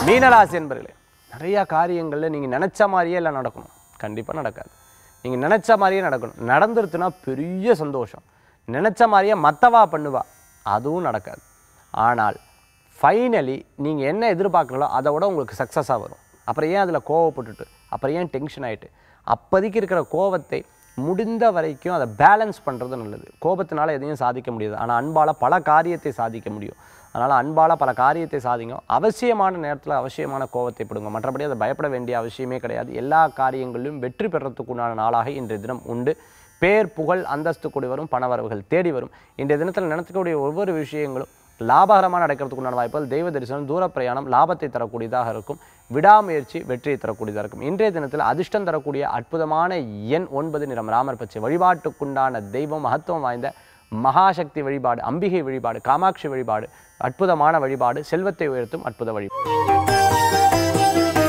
மீனராசி என்பர்களே நிறையா காரியங்களில் நீங்கள் நினச்ச மாதிரியே எல்லாம் நடக்கணும் கண்டிப்பாக நடக்காது நீங்கள் நினச்ச மாதிரியே நடக்கணும் நடந்துருச்சுன்னா பெரிய சந்தோஷம் நினச்ச மாதிரியே மற்றவா பண்ணுவா அதுவும் நடக்காது ஆனால் ஃபைனலி நீங்கள் என்ன எதிர்பார்க்குறீங்களோ அதை விட உங்களுக்கு சக்ஸஸாக வரும் அப்புறம் ஏன் அதில் கோவப்பட்டுட்டு அப்புறம் ஏன் டென்ஷன் ஆகிட்டு அப்போதைக்கு இருக்கிற கோவத்தை முடிந்த வரைக்கும் அதை பேலன்ஸ் பண்ணுறது நல்லது கோபத்தினால எதையும் சாதிக்க முடியாது ஆனால் அன்பால் பல காரியத்தை சாதிக்க முடியும் அதனால் அன்பால் பல காரியத்தை சாதிங்க அவசியமான நேரத்தில் அவசியமான கோவத்தை படுங்க மற்றபடி அதை பயப்பட வேண்டிய அவசியமே கிடையாது எல்லா காரியங்களிலும் வெற்றி பெறத்துக்குண்டான நாளாக இன்றைய தினம் உண்டு பேர் புகழ் அந்தஸ்து கூடி வரும் பணவரவுகள் தேடி வரும் இன்றைய தினத்தில் நடத்தக்கூடிய ஒவ்வொரு விஷயங்களும் லாபகரமாக நடக்கிறதுக்குண்டான வாய்ப்புகள் தெய்வ தரிசனம் தூர பிரயாணம் லாபத்தை தரக்கூடியதாக இருக்கும் விடாமுயற்சி வெற்றியை தரக்கூடியதாக இருக்கும் இன்றைய தினத்தில் அதிர்ஷ்டம் தரக்கூடிய அற்புதமான எண் ஒன்பது நிறம் ராமர் பச்சை வழிபாட்டுக்குண்டான தெய்வம் மகத்துவம் வாய்ந்த மகாசக்தி வழிபாடு அம்பிகை வழிபாடு காமாட்சி வழிபாடு அற்புதமான வழிபாடு செல்வத்தை உயர்த்தும் அற்புத வழிபாடு